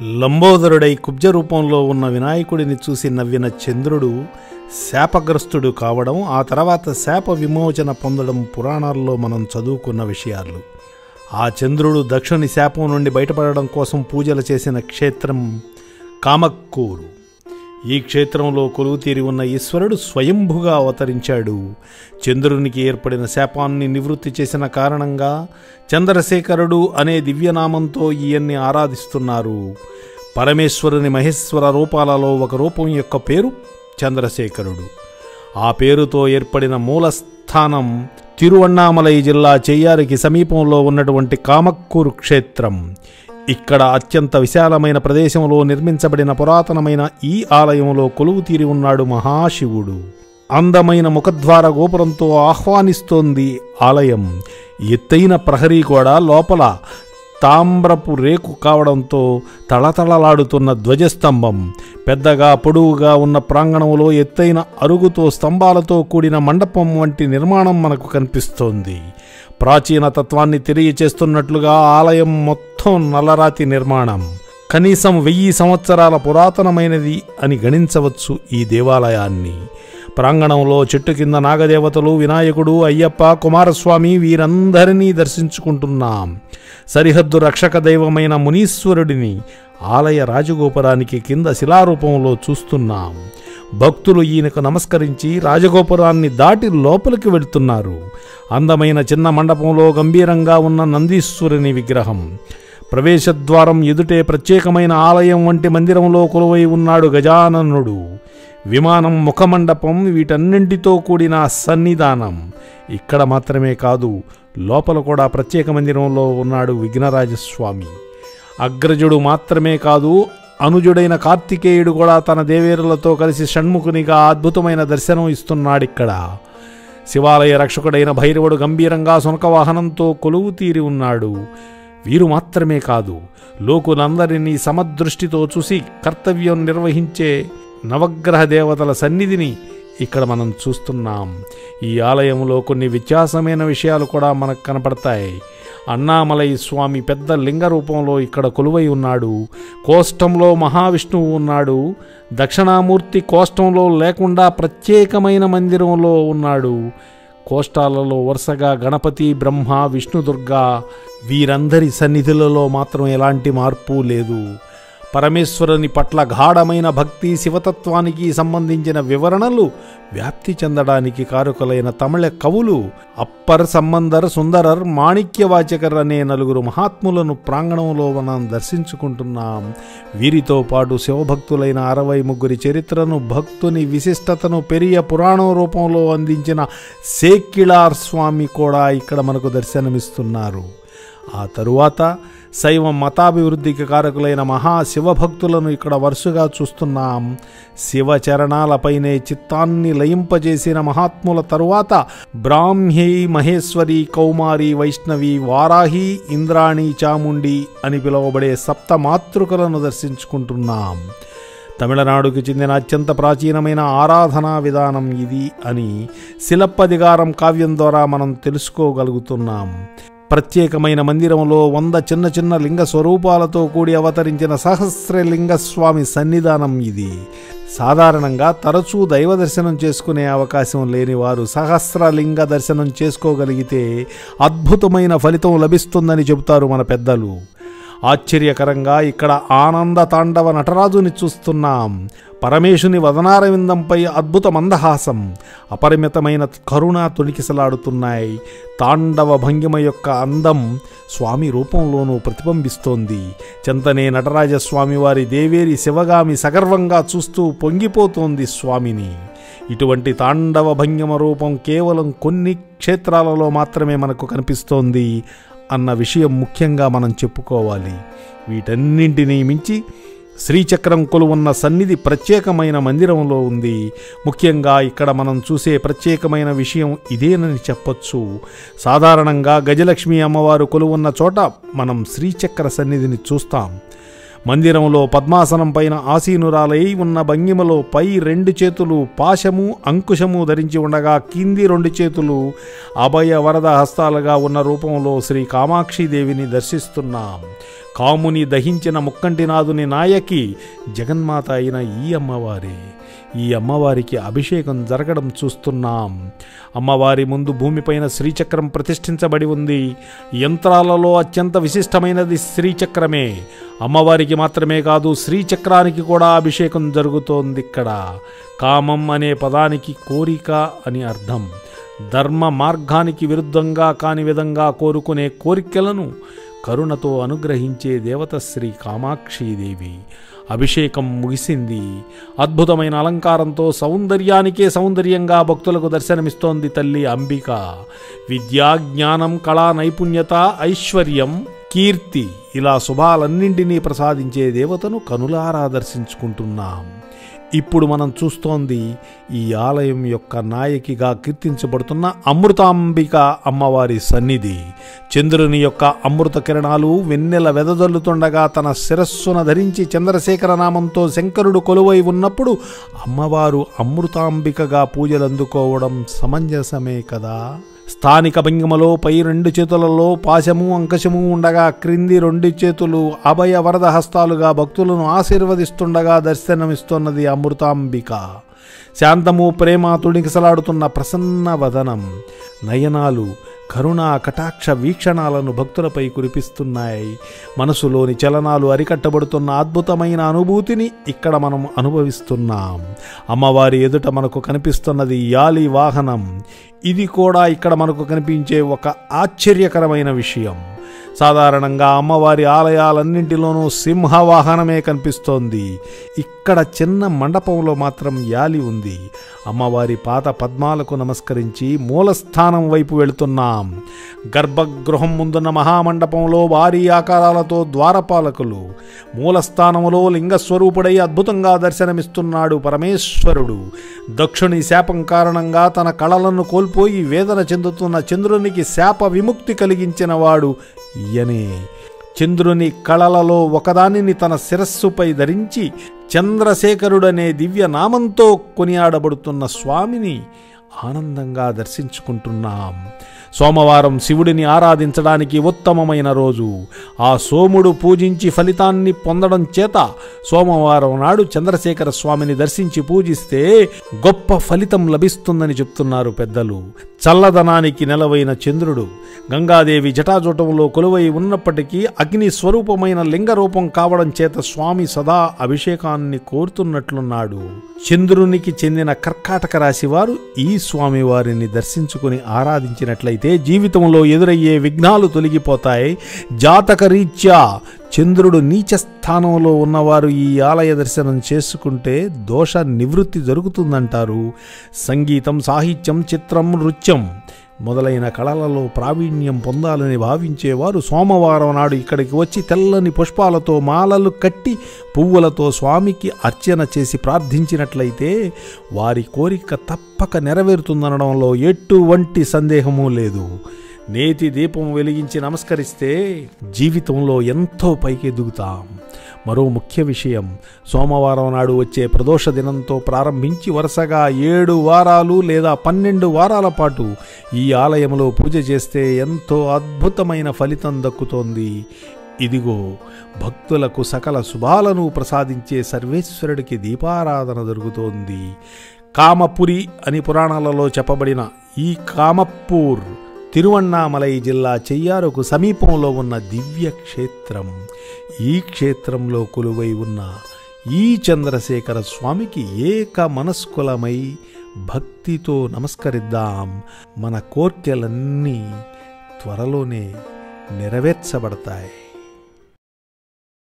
లంబోదరుడై కుబ్జ రూపంలో ఉన్న వినాయకుడిని చూసి నవ్విన చంద్రుడు శాపగ్రస్తుడు కావడం ఆ తర్వాత శాప విమోచన పొందడం పురాణాల్లో మనం చదువుకున్న విషయాలు ఆ చంద్రుడు దక్షుని శాపం నుండి బయటపడడం కోసం పూజలు చేసిన క్షేత్రం కామక్కూరు ఈ క్షేత్రంలో కొలువుతీరి ఉన్న ఈశ్వరుడు స్వయంభుగా అవతరించాడు చంద్రునికి ఏర్పడిన శాపాన్ని నివృత్తి చేసిన కారణంగా చంద్రశేఖరుడు అనే దివ్యనామంతో ఈయన్ని ఆరాధిస్తున్నారు పరమేశ్వరుని మహేశ్వర రూపాలలో ఒక రూపం యొక్క పేరు చంద్రశేఖరుడు ఆ పేరుతో ఏర్పడిన మూలస్థానం తిరువണ്ണామలై జిల్లా చెయ్యారికి సమీపంలో ఉన్నటువంటి కామక్కూరు క్షేత్రం ఇక్కడ అత్యంత విశాలమైన ప్రదేశంలో నిర్మించబడిన పురాతనమైన ఈ ఆలయంలో కొలువు తీరి ఉన్నాడు మహాశివుడు అందమైన ముఖద్వార గోపురంతో ఆహ్వానిస్తోంది ఆలయం ఎత్తైన ప్రహరీ కూడా లోపల తామ్రపు రేకు కావడంతో తళతళలాడుతున్న ధ్వజస్తంభం పెద్దగా పొడవుగా ఉన్న ప్రాంగణంలో ఎత్తైన అరుగుతో స్తంభాలతో కూడిన మండపం వంటి నిర్మాణం మనకు కనిపిస్తోంది ప్రాచీన తత్వాన్ని తెలియచేస్తున్నట్లుగా ఆలయం మొత్తం నల్లరాతి నిర్మాణం కనీసం వెయ్యి సంవత్సరాల పురాతనమైనది అని గణించవచ్చు ఈ దేవాలయాన్ని ప్రాంగణంలో చెట్టు కింద నాగదేవతలు వినాయకుడు అయ్యప్ప కుమారస్వామి వీరందరినీ దర్శించుకుంటున్నాం సరిహద్దు రక్షక దైవమైన మునీశ్వరుడిని ఆలయ రాజగోపురానికి కింద శిలారూపంలో చూస్తున్నాం భక్తులు ఈయనకు నమస్కరించి రాజగోపురాన్ని దాటి లోపలికి వెళ్తున్నారు అందమైన చిన్న మండపంలో గంభీరంగా ఉన్న నందీశ్వరుని విగ్రహం ప్రవేశద్వారం ఎదుటే ప్రత్యేకమైన ఆలయం వంటి మందిరంలో కొలువై ఉన్నాడు గజాననుడు విమానం ముఖమండపం వీటన్నింటితో కూడిన సన్నిధానం ఇక్కడ మాత్రమే కాదు లోపల కూడా ప్రత్యేక మందిరంలో ఉన్నాడు విఘ్నరాజస్వామి అగ్రజుడు మాత్రమే కాదు అనుజుడైన కార్తికేయుడు కూడా తన దేవేరులతో కలిసి షణ్ముఖునిగా అద్భుతమైన దర్శనం ఇస్తున్నాడిక్కడ శివాలయ రక్షకుడైన భైరవుడు గంభీరంగా సునక వాహనంతో కొలువు తీరి ఉన్నాడు వీరు మాత్రమే కాదు లోకులందరినీ సమదృష్టితో చూసి కర్తవ్యం నిర్వహించే నవగ్రహ దేవతల సన్నిధిని ఇక్కడ మనం చూస్తున్నాం ఈ ఆలయంలో కొన్ని వ్యత్యాసమైన విషయాలు కూడా మనకు కనపడతాయి అన్నామలై స్వామి పెద్ద లింగ రూపంలో ఇక్కడ కొలువై ఉన్నాడు కోష్టంలో మహావిష్ణువు ఉన్నాడు దక్షిణామూర్తి కోష్టంలో లేకుండా ప్రత్యేకమైన మందిరంలో ఉన్నాడు కోష్టాలలో వరుసగా గణపతి బ్రహ్మ విష్ణుదుర్గ వీరందరి సన్నిధులలో మాత్రం ఎలాంటి మార్పు లేదు పరమేశ్వరుని పట్ల గాఢమైన భక్తి శివతత్వానికి సంబంధించిన వివరణలు వ్యాప్తి చెందడానికి కారకులైన తమిళ కవులు అప్పర్ సంబందర్ సుందరర్ మాణిక్యవాచకర్ అనే నలుగురు మహాత్ములను ప్రాంగణంలో మనం దర్శించుకుంటున్నాం వీరితో పాటు శివభక్తులైన అరవై ముగ్గురి చరిత్రను భక్తుని విశిష్టతను పెరియ పురాణం రూపంలో అందించిన సేక్కిళార్ స్వామి కూడా ఇక్కడ మనకు దర్శనమిస్తున్నారు ఆ తరువాత శైవ మతాభివృద్ధికి కారకులైన మహాశివభక్తులను ఇక్కడ వరుసగా చూస్తున్నాం శివ చరణాలపైనే చిత్తాన్ని లయింపజేసిన మహాత్ముల తరువాత బ్రాహ్మ్యై మహేశ్వరి కౌమారి వైష్ణవి వారాహి ఇంద్రాణి చాముండి అని పిలువబడే సప్త మాతృకలను దర్శించుకుంటున్నాం తమిళనాడుకి చెందిన అత్యంత ప్రాచీనమైన ఆరాధనా విధానం ఇది అని శిలప్పదిగారం కావ్యం ద్వారా మనం తెలుసుకోగలుగుతున్నాం ప్రత్యేకమైన మందిరంలో వంద చిన్న చిన్న లింగ స్వరూపాలతో కూడి అవతరించిన సహస్రలింగ స్వామి సన్నిధానం ఇది సాధారణంగా తరచూ దైవ దర్శనం చేసుకునే అవకాశం లేని వారు సహస్రలింగ దర్శనం చేసుకోగలిగితే అద్భుతమైన ఫలితం లభిస్తుందని చెబుతారు మన పెద్దలు ఆశ్చర్యకరంగా ఇక్కడ ఆనంద తాండవ నటరాజుని చూస్తున్నాం పరమేశుని వదనారవిందంపై అద్భుత మందహాసం అపరిమితమైన కరుణ తొణికిసలాడుతున్నాయి తాండవ భంగిమ యొక్క అందం స్వామి రూపంలోనూ ప్రతిబింబిస్తోంది చెంతనే నటరాజస్వామి వారి దేవేరి శివగామి సగర్వంగా చూస్తూ పొంగిపోతోంది స్వామిని ఇటువంటి తాండవ భంగిమ రూపం కేవలం కొన్ని క్షేత్రాలలో మాత్రమే మనకు కనిపిస్తోంది అన్న విషయం ముఖ్యంగా మనం చెప్పుకోవాలి వీటన్నింటినీ మించి శ్రీచక్రం కొలువున్న సన్నిధి ప్రత్యేకమైన మందిరంలో ఉంది ముఖ్యంగా ఇక్కడ మనం చూసే ప్రత్యేకమైన విషయం ఇదేనని చెప్పొచ్చు సాధారణంగా గజలక్ష్మి అమ్మవారు కొలువున్న చోట మనం శ్రీచక్ర సన్నిధిని చూస్తాం మందిరంలో పద్మాసనం పైన ఆసీనురాలై ఉన్న భంగిమలో పై రెండు చేతులు పాశము అంకుశము ధరించి ఉండగా కింది రెండు చేతులు అభయ వరద హస్తాలుగా ఉన్న రూపంలో శ్రీ కామాక్షిదేవిని దర్శిస్తున్నాం కాముని దహించిన ముక్కంటినాథుని నాయకి జగన్మాత అయిన ఈ అమ్మవారే ఈ అమ్మవారికి అభిషేకం జరగడం చూస్తున్నాం అమ్మవారి ముందు భూమిపైన శ్రీచక్రం ప్రతిష్ఠించబడి ఉంది యంత్రాలలో అత్యంత విశిష్టమైనది శ్రీచక్రమే అమ్మవారికి మాత్రమే కాదు శ్రీచక్రానికి కూడా అభిషేకం జరుగుతోంది ఇక్కడ కామం అనే పదానికి కోరిక అని అర్థం ధర్మ మార్గానికి విరుద్ధంగా కాని విధంగా కోరుకునే కోరికలను కరుణతో అనుగ్రహించే దేవత శ్రీ కామాక్షీదేవి అభిషేకం ముగిసింది అద్భుతమైన అలంకారంతో సౌందర్యానికే సౌందర్యంగా భక్తులకు దర్శనమిస్తోంది తల్లి అంబిక విద్యా జ్ఞానం కళా నైపుణ్యత ఐశ్వర్యం కీర్తి ఇలా శుభాలన్నింటినీ ప్రసాదించే దేవతను కనులారా దర్శించుకుంటున్నాం ఇప్పుడు మనం చూస్తోంది ఈ ఆలయం యొక్క నాయకిగా కీర్తించబడుతున్న అమృతాంబిక అమ్మవారి సన్నిధి చంద్రుని యొక్క అమృత కిరణాలు వెన్నెల వెదజల్లుతుండగా తన శిరస్సున ధరించి చంద్రశేఖర నామంతో శంకరుడు కొలువై ఉన్నప్పుడు అమ్మవారు అమృతాంబికగా పూజలందుకోవడం సమంజసమే కదా స్థానిక భంగిమలో పై రెండు చేతులలో పాశము అంకశము ఉండగా క్రింది రెండు చేతులు అభయ వరద హస్తాలుగా భక్తులను ఆశీర్వదిస్తుండగా దర్శనమిస్తున్నది అమృతాంబిక శాంతము ప్రేమ తుణికిసలాడుతున్న ప్రసన్న వదనం నయనాలు కరుణా కటాక్ష వీక్షణాలను భక్తులపై కురిపిస్తున్నాయి మనసులోని చలనాలు అరికట్టబడుతున్న అద్భుతమైన అనుభూతిని ఇక్కడ మనం అనుభవిస్తున్నాం అమ్మవారి ఎదుట మనకు కనిపిస్తున్నది యాలి వాహనం ఇది కూడా ఇక్కడ మనకు కనిపించే ఒక ఆశ్చర్యకరమైన విషయం సాధారణంగా అమ్మవారి ఆలయాలన్నింటిలోనూ సింహవాహనమే కనిపిస్తోంది ఇక్కడ చిన్న మండపంలో మాత్రం యాలి ఉంది అమ్మవారి పాత పద్మాలకు నమస్కరించి మూలస్థానం వైపు వెళుతున్నాం గర్భగృహం ముందున్న మహామండపంలో భారీ ఆకారాలతో ద్వారపాలకులు మూలస్థానములో లింగస్వరూపుడై అద్భుతంగా దర్శనమిస్తున్నాడు పరమేశ్వరుడు దక్షుని శాపం కారణంగా తన కళలను కోల్పోయి వేదన చెందుతున్న చంద్రునికి శాప విముక్తి కలిగించిన వాడు ఈయనే చంద్రుని కళలలో ఒకదానిని తన శిరస్సుపై ధరించి చంద్రశేఖరుడనే దివ్య నామంతో కొనియాడబడుతున్న స్వామిని ఆనందంగా దర్శించుకుంటున్నాం సోమవారం శివుడిని ఆరాధించడానికి ఉత్తమమైన రోజు ఆ సోముడు పూజించి ఫలితాన్ని పొందడం చేత సోమవారం నాడు చంద్రశేఖర స్వామిని దర్శించి పూజిస్తే గొప్ప ఫలితం లభిస్తుందని చెప్తున్నారు పెద్దలు చల్లదనానికి నెలవైన చంద్రుడు గంగాదేవి జటాజూటంలో కొలువై ఉన్నప్పటికీ అగ్ని స్వరూపమైన లింగరూపం కావడం చేత స్వామి సదా అభిషేకాన్ని కోరుతున్నట్లున్నాడు చంద్రునికి చెందిన కర్కాటక రాశి వారు ఈ స్వామి వారిని దర్శించుకుని ఆరాధించినట్లయితే జీవితంలో ఎదురయ్యే విఘ్నాలు తొలగిపోతాయి జాతక రీత్యా చంద్రుడు నీచ స్థానంలో ఉన్నవారు ఈ ఆలయ దర్శనం చేసుకుంటే దోష నివృత్తి జరుగుతుందంటారు సంగీతం సాహిత్యం చిత్రం నృత్యం మొదలైన కళలలో ప్రావీణ్యం పొందాలని భావించేవారు సోమవారం నాడు ఇక్కడికి వచ్చి తెల్లని పుష్పాలతో మాలలు కట్టి పువ్వులతో స్వామికి అర్చన చేసి ప్రార్థించినట్లయితే వారి కోరిక తప్పక నెరవేరుతుందనడంలో ఎటువంటి సందేహమూ లేదు నేతి దీపం వెలిగించి నమస్కరిస్తే జీవితంలో ఎంతో పైకి ఎదుగుతాం మరో ముఖ్య విషయం సోమవారం నాడు వచ్చే ప్రదోష దినంతో ప్రారంభించి వరుసగా ఏడు వారాలు లేదా పన్నెండు వారాల పాటు ఈ ఆలయంలో పూజ చేస్తే ఎంతో అద్భుతమైన ఫలితం దక్కుతోంది ఇదిగో భక్తులకు సకల శుభాలను ప్రసాదించే సర్వేశ్వరుడికి దీపారాధన జరుగుతోంది కామపురి అని పురాణాలలో చెప్పబడిన ఈ కామప్పూర్ తిరువണ്ണామలై జిల్లా చెయ్యారుకు సమీపంలో ఉన్న దివ్య క్షేత్రం ఈ క్షేత్రంలో కొలువై ఉన్న ఈ చంద్రశేఖర స్వామికి ఏక మనస్కులమై భక్తితో నమస్కరిద్దాం మన కోర్కెలన్నీ త్వరలోనే నెరవేర్చబడతాయి